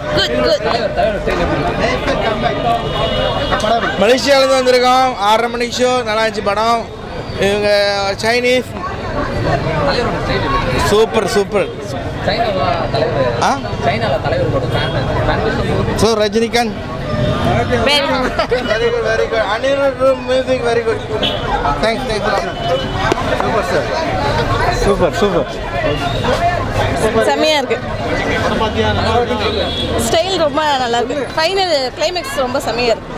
Good good மலேசியாவிலேருந்து வந்திருக்கோம் ஆறரை மணிக்கு ஷோ நல்லா இருந்துச்சு படம் இவங்க Chinese super super ah so Rajinikanth very very good very good Anirudh music very good thanks thanks super sir super super செம்மையா இருக்கு ஸ்டைல் ரொம்ப நல்லா இருக்கு ஃபைனல் கிளைமேக்ஸ் ரொம்ப செம்மையா இருக்கு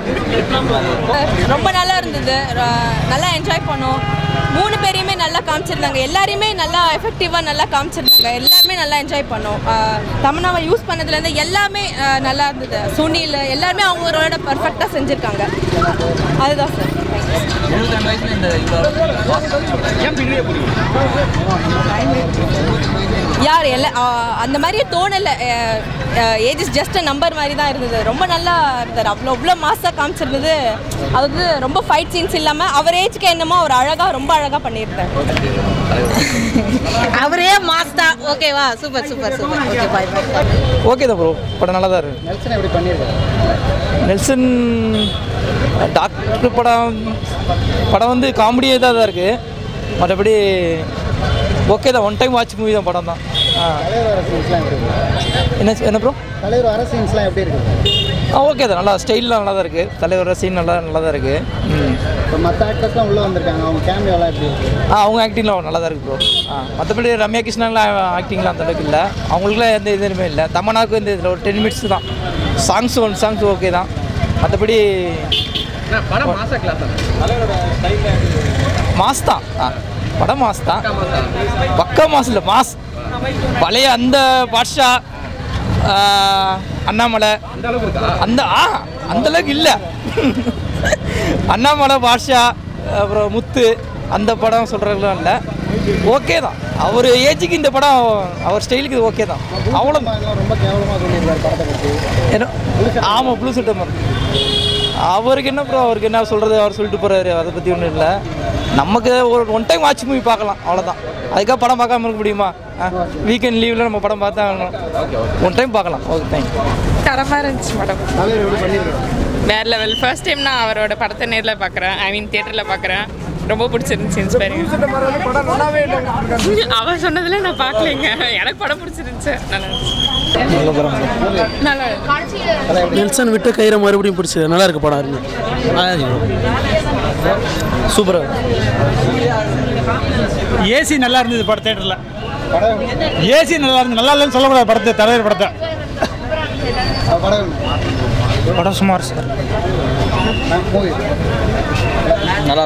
ரொம்ப நல்லா இருந்தது ர- நல்லா என்ஜாய் பண்ணோம் மூணு பேரையுமே நல்லா காமிச்சிருந்தாங்க எல்லாரையுமே நல்லா எஃபெக்டிவாக நல்லா காமிச்சிருந்தாங்க எல்லாருமே நல்லா என்ஜாய் பண்ணோம் ஆஹ் தமன்னாவை யூஸ் பண்ணதுலேருந்து எல்லாமே ஆஹ் நல்லா இருந்தது சுனில் எல்லாருமே அவங்களோட பர்ஃபெக்டாக செஞ்சுருக்காங்க அதுதான் சார் யார் எல்லா ஆஹ் அந்த மாதிரியே தோணலை ஏஜ் இஸ் ஜஸ்ட் நம்பர் மாதிரி தான் இருந்தது ரொம்ப நல்லா இருந்தார் அவ்வளோ அவ்வளோ மாசாக காமிச்சிருந்தது அது வந்து ரொம்ப ஃபைட் சீன்ஸ் இல்லாமல் அவர் ஏஜ்க்கு என்னமோ அவர் அழகாக ரொம்ப அழகாக பண்ணியிருந்தார் அவரே மாஸ்டா ஓகேவா super super super okay bye bye okay தான் ப்ரோ படம் நல்லா தான் இருக்கு நெல்சன் எப்படி பண்ணியிருக்காரு நெல்சன் டாக்டர் படம் படம் வந்து காமெடியாக தான் இருக்குது மற்றபடி ஓகே தான் ஒன் டைம் வாட்ச் மூவி தான் படம் தான் ஆ தலைவர் வர சீன்ஸ்லாம் எப்படி இருக்கு என்ன என்ன ப்ரோ தலைவர் வர சீன்ஸ்லாம் எப்படி இருக்கு ஆ ஓகே தான் நல்லா ஸ்டைல்லாம் நல்லா தான் இருக்குது தலைவர் சீன் நல்லா நல்லா தான் இருக்குது ம் இப்போ மற்ற ஆக்டர்ஸ்லாம் உள்ளே வந்திருக்காங்க அவங்க கேமியோலாம் எப்படி இருக்கு ஆ அவங்க ஆக்டிங்லாம் நல்லா தான் இருக்குது ப்ரோ ஆ மற்றபடி ரம்யா கிருஷ்ணன்லாம் ஆக்டிங்லாம் அந்த அளவுக்கு இல்லை அவங்களுக்குலாம் எந்த இதுவுமே இல்லை தமனாவுக்கு இந்த இதில் ஒரு டென் மினிட்ஸ் தான் சாங்ஸ் ஒன் சாங்ஸ் ஓகே தான் மற்றபடி மாஸ் தான் ஆ படம் மாஸ் தான் பக்கா மாஸ் இல்லை மாஸ் பழைய அந்த பாட்ஷா ஆ, அண்ணாமலை அந்த ஆ அந்த அளவுக்கு இல்லை அண்ணாமலை பாட்ஷா அப்புறம் முத்து அந்த படம் சொல்கிறதுலாம் இல்லை ஓகே தான் அவர் ஏஜுக்கு இந்த படம் அவர் ஸ்டைலுக்கு இது ஓகே தான் அவ்வளோ அதெல்லாம் ரொம்ப கேவலமாக சொல்லியிருக்காரு படத்தை பற்றி என்ன ஆமாம் ப்ளூ சட்டை அவருக்கு என்ன ப்ரோ அவருக்கு என்ன சொல்கிறது அவர் சொல்லிட்டு போகிறாரு அதை பற்றி ஒன்றும் இல்லை நமக்கு ஒரு ஒன் டைம் வாட்ச் மூவி பார்க்கலாம் அவ்வளோதான் அதுக்காக படம் பார்க்காம இருக்க முடியுமா வீக்கெண்ட் லீவில் நம்ம படம் பார்த்தா ஒன் டைம் பார்க்கலாம் ஓகே தேங்க்யூ தரமாக இருந்துச்சு படம் தலைவர் எப்படி பண்ணியிருக்காரு வேற லெவல் ஃபர்ஸ்ட் டைம் நான் அவரோட படத்தை நேரில் பார்க்குறேன் ஐ மீன் தியேட்டரில் பார்க்குறேன் ரொம்ப பிடிச்சிருந்துச்சு இன்ஸ்பைரிங் அவன் சொன்னதில் நான் பார்க்கலைங்க எனக்கு படம் பிடிச்சிருந்துச்சு நல்லா இருந்துச்சு நல்லா இருந்துச்சு. நெல்சன் விட்டு கயிறை மறுபடியும் பிடிச்சது நல்லா இருக்கு படம் இருக்கு நல்லா இருக்கு சூப்பராக ஏசி நல்லா இருந்தது படம் தேட்டரில் ஏசி நல்லா இருந்தது நல்லா இல்லைன்னு சொல்லக்கூடாது படத்தை தலைவர் படத்தை அவர் படம் படம் சுமார் சார் மூவி நல்லா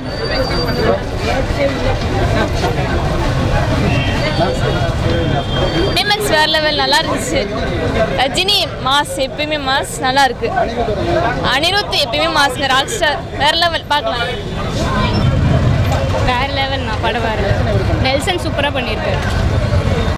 கிளைமேக்ஸ் வேற லெவல் நல்லா இருந்துச்சு ரஜினி மாஸ் எப்பயுமே மாஸ் நல்லா இருக்கு அனிருத் எப்பயுமே மாஸ்ங்க ராக் ஸ்டார் வேற லெவல் பார்க்கலாம் வேற லெவல் நான் படம் வேற நெல்சன் சூப்பராக பண்ணியிருக்காரு